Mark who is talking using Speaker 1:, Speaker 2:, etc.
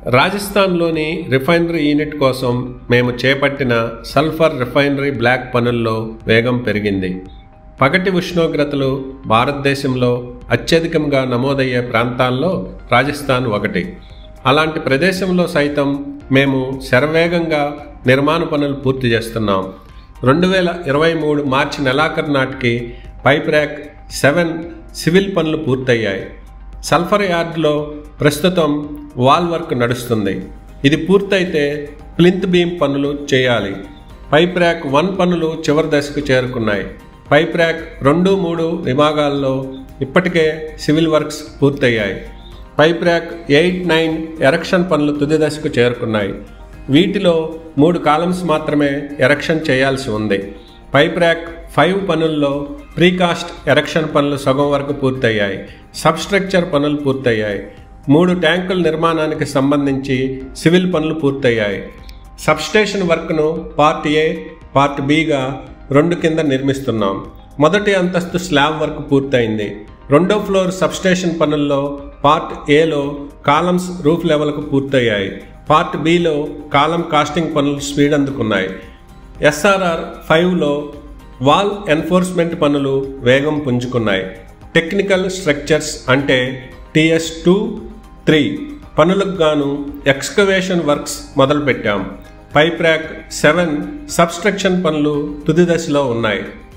Speaker 1: రాజస్థాన్లోని refinery unit కోసం మేము చేపట్టిన సల్ఫర్ రిఫైనరీ బ్లాక్ పనుల్లో వేగం పెరిగింది పగటి ఉష్ణోగ్రతలు భారతదేశంలో అత్యధికంగా నమోదయ్యే ప్రాంతాల్లో రాజస్థాన్ ఒకటి అలాంటి ప్రదేశంలో సైతం మేము శరవేగంగా నిర్మాణ పనులు పూర్తి చేస్తున్నాం రెండు వేల ఇరవై మూడు మార్చి నెలాఖరు నాటికి పైప్ ర్యాక్ సెవెన్ సివిల్ పనులు పూర్తయ్యాయి సల్ఫర్ యార్డ్లో ప్రస్తుతం వాల్ వర్క్ నడుస్తుంది ఇది పూర్తయితే ప్లింత్ బీమ్ పనులు చేయాలి పైప్ ర్యాక్ వన్ పనులు చివరి దశకు చేరుకున్నాయి పైప్ ర్యాక్ రెండు మూడు విభాగాల్లో ఇప్పటికే సివిల్ వర్క్స్ పూర్తయ్యాయి pipe rack eight nine erection పనులు తుది దశకు చేరుకున్నాయి వీటిలో మూడు కాలమ్స్ మాత్రమే ఎరక్షన్ చేయాల్సి ఉంది పైప్ ర్యాక్ ఫైవ్ పనుల్లో ప్రీకాస్ట్ ఎరక్షన్ పనులు సగం వరకు పూర్తయ్యాయి సబ్స్ట్రక్చర్ పనులు పూర్తయ్యాయి మూడు ట్యాంకుల నిర్మాణానికి సంబంధించి సివిల్ పనులు పూర్తయ్యాయి సబ్స్టేషన్ వర్క్ను పార్ట్ ఏ పార్ట్ బిగా రెండు కింద నిర్మిస్తున్నాం మొదటి అంతస్తు స్లాబ్ వర్క్ పూర్తయింది రెండో ఫ్లోర్ సబ్స్టేషన్ పనుల్లో పార్ట్ ఏలో కాలమ్స్ రూఫ్ లెవెల్కు పూర్తయ్యాయి పార్ట్ బిలో కాలం కాస్టింగ్ పనులు స్పీడ్ అందుకున్నాయి ఎస్ఆర్ఆర్ ఫైవ్లో వాల్ ఎన్ఫోర్స్మెంట్ పనులు వేగం పుంజుకున్నాయి టెక్నికల్ స్ట్రక్చర్స్ అంటే టిఎస్ టూ త్రీ పనులకు గాను ఎక్స్కవేషన్ వర్క్స్ మొదలుపెట్టాం పైప్ ర్యాక్ సెవెన్ సబ్స్ట్రక్షన్ పనులు తుది దశలో ఉన్నాయి